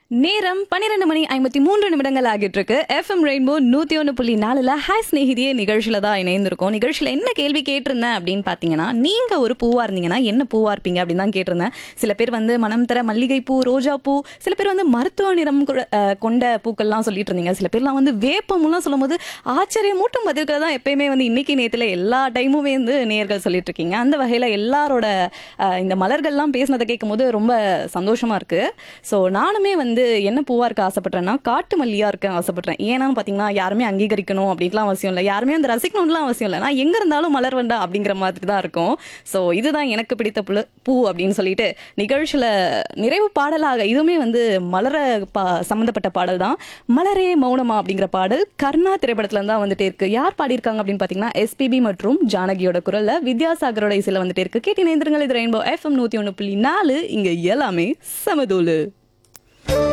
நேரம் பன்னிரெண்டு மணி ஐம்பத்தி மூன்று நிமிடங்கள் ஆகிட்டு இருக்கு எஃப்எம் ரெயின்போ நூத்தி ஒன்று புள்ளி நாலுல ஹாய் ஸ்நேகிதியே நிகழ்ச்சியில தான் இணைந்திருக்கோம் நிகழ்ச்சியில என்ன கேள்வி கேட்டிருந்தேன் அப்படின்னு பாத்தீங்கன்னா நீங்க ஒரு பூவா இருந்தீங்கன்னா என்ன பூவா இருப்பீங்க அப்படின்னு தான் கேட்டிருந்தேன் சில பேர் வந்து மனம் தர மல்லிகை பூ ரோஜா பூ சில பேர் வந்து மருத்துவ நிறம் கூட- அஹ், கொண்ட பூக்கள்லாம் சொல்லிட்டு இருந்தீங்க சில பேர்லாம் வந்து வேப்பம்லாம் சொல்லும்போது ஆச்சரியமூட்டும் பதில்கள் தான் எப்பயுமே வந்து இன்னைக்கு நேத்துல எல்லா டைமுமே வந்து நேர்கள் சொல்லிட்டு இருக்கீங்க அந்த வகையில எல்லாரோட அஹ், இந்த மலர்கள்லாம் பேசினதை கேட்கும்போது ரொம்ப சந்தோஷமா இருக்கு ஸோ நானுமே வந்து என்ன பூவா இருக்க ஆசைப்படுறேன்னா காட்டு மல்லியா இருக்க ஆசைப்படுறேன் ஏன்னா பாத்தீங்கன்னா யாருமே அங்கீகரிக்கணும் அப்படின்லாம் அவசியம் இல்லை யாருமே வந்து ரசிக்கணும்லாம் அவசியம் இல்லை நான் எங்க இருந்தாலும் மலர் வேண்டாம் அப்படிங்கிற மாதிரி தான் இருக்கும் ஸோ இதுதான் எனக்கு பிடித்த புல பூ அப்படின்னு சொல்லிட்டு நிகழ்ச்சியில நிறைவு பாடலாக இதுவுமே வந்து மலர பா சம்மந்தப்பட்ட பாடல் தான் மலரே மௌனமா அப்படிங்கிற பாடல் கர்ணா திரைப்படத்துல இருந்து தான் வந்துட்டே இருக்கு யார் பாடியிருக்காங்க அப்படின்னு பாத்தீங்கன்னா எஸ்பிபி மற்றும் ஜானகியோட குரல்ல வித்யாசாகரோட இசையில வந்துட்டே இருக்கு கேட்டு நேந்திரங்கள் இது ரெயின்போ எஃப்எம் நூத்தி ஒன்று புள்ளி நாலு இங்க எல்லாமே சமதூளு